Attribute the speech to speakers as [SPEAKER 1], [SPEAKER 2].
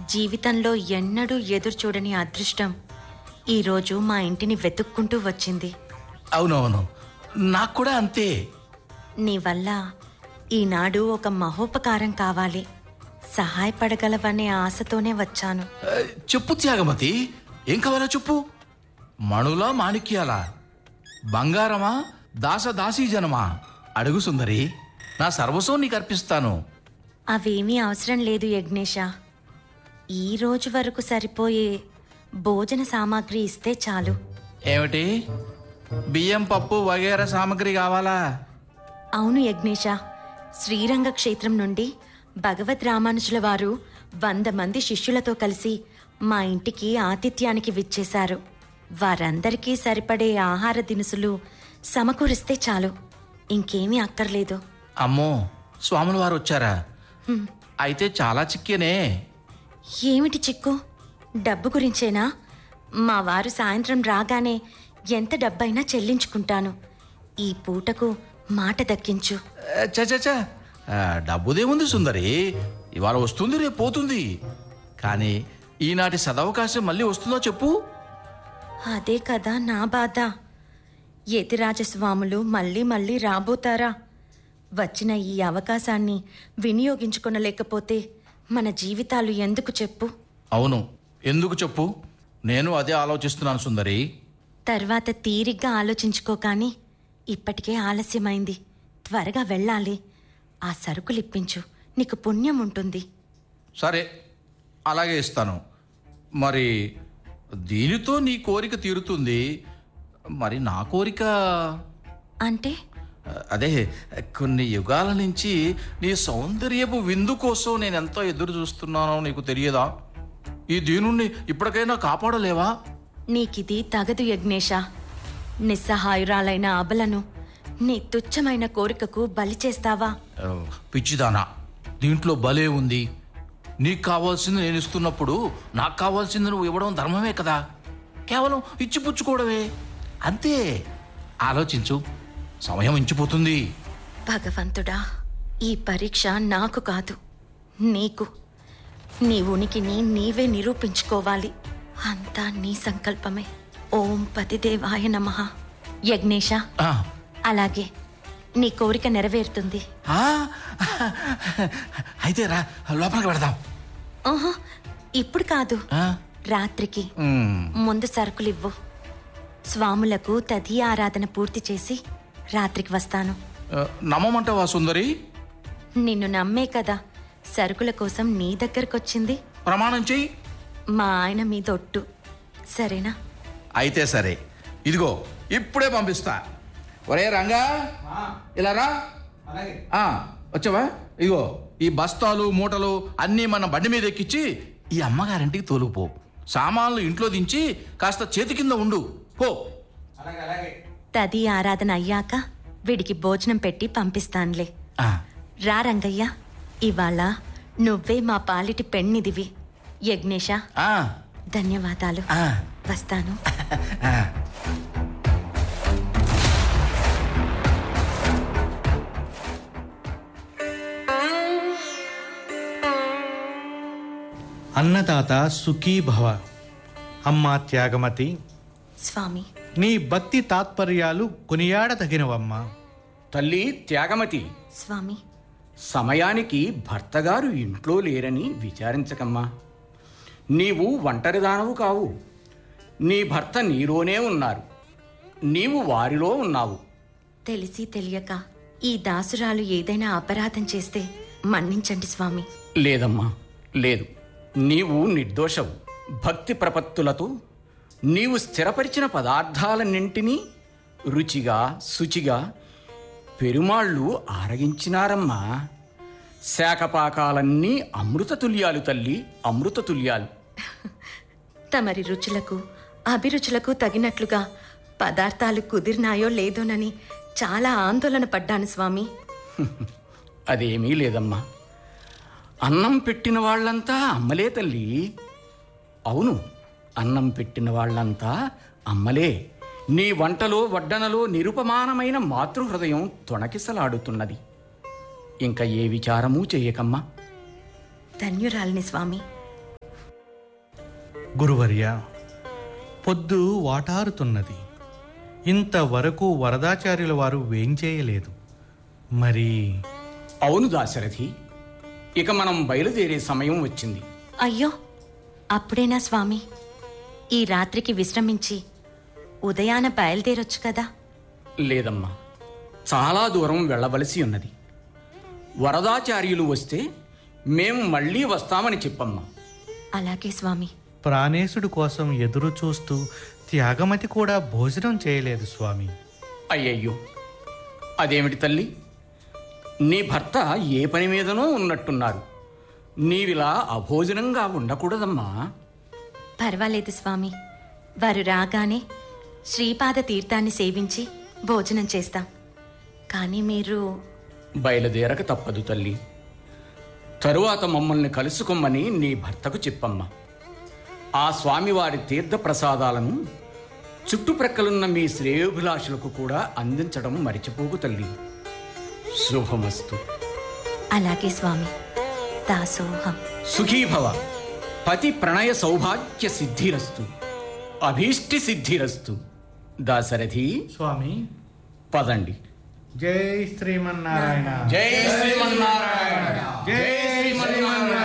[SPEAKER 1] జీవితంలో ఎన్నడూ ఎదురు చూడని అదృష్టం ఈరోజు మా ఇంటిని వెతుక్కుంటూ వచ్చింది
[SPEAKER 2] అవునవును నాకు కూడా అంతే
[SPEAKER 1] నీ వల్ల ఈనాడు ఒక మహోపకారం కావాలి సహాయపడగలవనే ఆశతోనే వచ్చాను
[SPEAKER 2] ఆ, చెప్పు త్యాగమతి ఏం కావాలో చెప్పు మణులా మాణిక్యాలా బంగారమా దాస దాసీ జనమా అడుగు సుందరి నా సర్వస్వం నీకు అర్పిస్తాను
[SPEAKER 1] అవేమీ అవసరం లేదు యజ్ఞేష ఈ రోజు వరకు సరిపోయే భోజన సామాగ్రి ఇస్తే చాలు
[SPEAKER 2] ఏమిటి బియ్యం పప్పు వగేరా సామాగ్రి కావాలా
[SPEAKER 1] అవును యజ్ఞేష శ్రీరంగ క్షేత్రం నుండి భగవద్ రామానుజుల వారు వంద మంది శిష్యులతో కలిసి మా ఇంటికి ఆతిథ్యానికి విచ్చేశారు వారందరికీ సరిపడే ఆహార దినుసులు సమకూరిస్తే చాలు ఇంకేమీ అక్కర్లేదు
[SPEAKER 2] అమ్మో స్వాముల వారు వచ్చారా అయితే చాలా చిక్కేనే
[SPEAKER 1] ఏమిటి చిక్కు డబ్బు గురించేనా మా వారు సాయంత్రం రాగానే ఎంత డబ్బైనా చెల్లించుకుంటాను ఈ పూటకు మాట దక్కించు
[SPEAKER 2] చచ డబ్బుదేముంది సుందరి ఇవాళ వస్తుంది రేపు పోతుంది కానీ ఈనాటి సదవకాశం మళ్ళీ వస్తుందో చెప్పు
[SPEAKER 1] అదే కదా నా బాధ యతిరాజస్వాములు మళ్ళీ మళ్ళీ రాబోతారా వచ్చిన ఈ అవకాశాన్ని వినియోగించుకొనలేకపోతే మన జీవితాలు ఎందుకు చెప్పు
[SPEAKER 2] అవును ఎందుకు చెప్పు నేను అదే ఆలోచిస్తున్నాను సుందరి
[SPEAKER 1] తర్వాత తీరిగ్గా ఆలోచించుకో కానీ ఇప్పటికే ఆలస్యమైంది త్వరగా వెళ్ళాలి ఆ సరుకులు ఇప్పించు నీకు పుణ్యం ఉంటుంది
[SPEAKER 2] సరే అలాగే ఇస్తాను మరి దీనితో నీ కోరిక తీరుతుంది మరి నా కోరిక
[SPEAKER 1] అంటే
[SPEAKER 2] అదే కొన్ని యుగాల నుంచి నీ సౌందర్యపు విందు కోసం నేను ఎంతో ఎదురు చూస్తున్నానో నీకు తెలియదా ఈ దీనుణ్ణి ఇప్పటికైనా కాపాడలేవా
[SPEAKER 1] నీకిది తగదు యజ్ఞేష నిస్సహాయురాలైన అబలను నీ తుచ్చమైన కోరికకు బలి చేస్తావా
[SPEAKER 2] ఆ, పిచ్చిదానా దీంట్లో భలే ఉంది నీకు కావాల్సింది నేను ఇస్తున్నప్పుడు నాకు కావాల్సింది నువ్వు ఇవ్వడం ధర్మమే కదా కేవలం ఇచ్చిపుచ్చుకోవడమే అంతే ఆలోచించు సమయం ఇంచిపోతుంది
[SPEAKER 1] భగవంతుడా ఈ పరీక్ష నాకు కాదు నీకు నీ ఉనికిని నీవే నిరూపించుకోవాలి అంతా నీ సంకల్పమే ఓం పతిదేవాయ నమ యజ్ఞేష
[SPEAKER 2] ఆ,
[SPEAKER 1] అలాగే నీ కోరిక నెరవేరుతుంది
[SPEAKER 2] ఆ, అయితే రా లోపలికి పెడదాం
[SPEAKER 1] ఓహో ఇప్పుడు కాదు
[SPEAKER 2] ఆ,
[SPEAKER 1] రాత్రికి
[SPEAKER 2] ఉమ్,
[SPEAKER 1] ముందు సరుకులు ఇవ్వు స్వాములకు తది ఆరాధన పూర్తి చేసి రాత్రికి వస్తాను
[SPEAKER 2] ఆ, నమ్మమంటావా సుందరి
[SPEAKER 1] నిన్ను నమ్మే కదా సరుకుల కోసం నీ దగ్గరకొచ్చింది
[SPEAKER 2] ప్రమాణం చెయ్యి
[SPEAKER 1] మా ఆయన మీద ఒట్టు సరేనా
[SPEAKER 2] అయితే సరే ఇదిగో ఇప్పుడే పంపిస్తా ఒరే రంగా ఇలా రా ఆ, వచ్చావా ఇదిగో ఈ బస్తాలు మూటలు అన్నీ మన బండి మీద ఎక్కించి ఈ అమ్మగారింటికి తోలుకుపో సామాన్లు ఇంట్లో దించి కాస్త చేతి కింద ఉండు పో
[SPEAKER 1] తది ఆరాధన అయ్యాక వీడికి భోజనం పెట్టి పంపిస్తానులే
[SPEAKER 2] ఆ,
[SPEAKER 1] రా రంగయ్య ఇవాళ నువ్వే మా పాలిటి పెన్నిదివి యజ్ఞేష
[SPEAKER 2] ఆ,
[SPEAKER 1] ధన్యవాదాలు
[SPEAKER 2] ఆ,
[SPEAKER 1] వస్తాను
[SPEAKER 2] ఆ.
[SPEAKER 3] అన్నదాత సుఖీ భవ అమ్మా త్యాగమతి
[SPEAKER 1] స్వామి
[SPEAKER 3] నీ భక్తి తాత్పర్యాలు కొనియాడతగినవమ్మా
[SPEAKER 4] తల్లి త్యాగమతి
[SPEAKER 1] స్వామి
[SPEAKER 4] సమయానికి భర్తగారు ఇంట్లో లేరని విచారించకమ్మా నీవు ఒంటరిదానవు కావు నీ భర్త నీలోనే ఉన్నారు నీవు వారిలో ఉన్నావు
[SPEAKER 1] తెలిసి తెలియక ఈ దాసురాలు ఏదైనా అపరాధం చేస్తే మన్నించండి స్వామి
[SPEAKER 4] లేదమ్మా లేదు నీవు నిర్దోషవు భక్తి ప్రపత్తులతో నీవు స్థిరపరిచిన పదార్థాలన్నింటినీ రుచిగా శుచిగా పెరుమాళ్ళు ఆరగించినారమ్మా శాఖపాకాలన్నీ అమృత తుల్యాలు తల్లి అమృత తుల్యాలు
[SPEAKER 1] తమరి రుచులకు అభిరుచులకు తగినట్లుగా పదార్థాలు కుదిరినాయో లేదోనని చాలా ఆందోళన పడ్డాను స్వామి
[SPEAKER 4] అదేమీ లేదమ్మా అన్నం పెట్టిన వాళ్ళంతా అమ్మలే తల్లి అవును అన్నం పెట్టిన వాళ్ళంతా అమ్మలే నీ వంటలో వడ్డనలో నిరుపమానమైన మాతృహృదయం తొణకిసలాడుతున్నది ఇంకా ఏ విచారమూ చేయకమ్మా
[SPEAKER 1] ధన్యురాలిని స్వామి
[SPEAKER 3] గురువర్య పొద్దు వాటారుతున్నది ఇంతవరకు వరదాచార్యుల వారు వేంచేయలేదు మరి
[SPEAKER 4] అవును దాశరథి ఇక మనం బయలుదేరే సమయం వచ్చింది
[SPEAKER 1] అయ్యో అప్పుడేనా స్వామి ఈ రాత్రికి విశ్రమించి ఉదయాన బయలుదేరొచ్చు కదా
[SPEAKER 4] లేదమ్మా చాలా దూరం వెళ్ళవలసి ఉన్నది వరదాచార్యులు వస్తే మేము మళ్ళీ వస్తామని చెప్పమ్మా
[SPEAKER 1] అలాగే స్వామి
[SPEAKER 3] ప్రాణేశుడు కోసం ఎదురు చూస్తూ త్యాగమతి కూడా భోజనం చేయలేదు స్వామి
[SPEAKER 4] అయ్యయ్యో అదేమిటి తల్లి నీ భర్త ఏ పని మీదనో ఉన్నట్టున్నారు నీవిలా అభోజనంగా ఉండకూడదమ్మా
[SPEAKER 1] పర్వాలేదు స్వామి వారు రాగానే శ్రీపాద తీర్థాన్ని సేవించి భోజనం చేస్తాం కానీ మీరు
[SPEAKER 4] బయలుదేరక తప్పదు తల్లి తరువాత మమ్మల్ని కలుసుకోమని నీ భర్తకు చెప్పమ్మా ఆ స్వామివారి తీర్థ ప్రసాదాలను చుట్టుప్రక్కలున్న మీ శ్రేయోభిలాషులకు కూడా అందించడం మరిచిపోకు తల్లి శుభమస్తు
[SPEAKER 1] అలాగే స్వామి దాసోహం
[SPEAKER 4] సుఖీభవ పతి ప్రణయ సౌభాగ్య సిద్ధిరస్తు అభీష్టి సిద్ధిరస్తు దాశరథి
[SPEAKER 3] స్వామి
[SPEAKER 4] పదండి
[SPEAKER 3] జై శ్రీమన్నారాయణ
[SPEAKER 4] జై శ్రీమన్నారాయణ జై శ్రీమన్నారాయణ